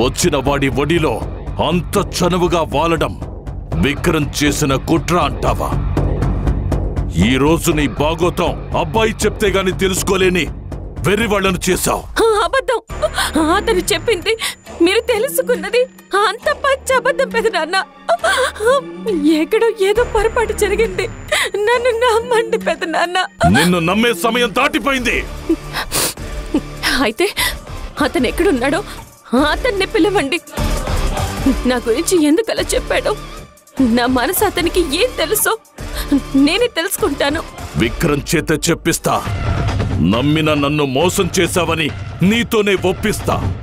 వచ్చిన వాడి ఒడిలో అంత చనువుగా వాలడం విక్రమ్ చేసిన కుట్ర అంటావా ఈ రోజు నీ బాగోతం అబ్బాయి చెప్తే గాని తెలుసుకోలేని వెర్రివాళ్లను చేశావు ఆ అబద్ధం అతను చెప్పింది మీరు తెలుసుకున్నది అంత పచ్చి అబద్ధం పెద్ద నాన్న ఎక్కడో ఏదో పొరపాటు జరిగింది నన్ను నమ్మండి పెద్ద నాన్న నిన్ను నమ్మే సమయం దాటిపోయింది అయితే అతను ఎక్కడున్నాడో అతన్ని పిలవండి నా గురించి ఎందుకలా చెప్పాడో నా మనసు అతనికి ఏం తెలుసో నేనే తెలుసుకుంటాను విక్రమ్ చేత చెప్పిస్తా నమ్మిన నన్ను మోసం చేశావని నీతోనే ఒప్పిస్తా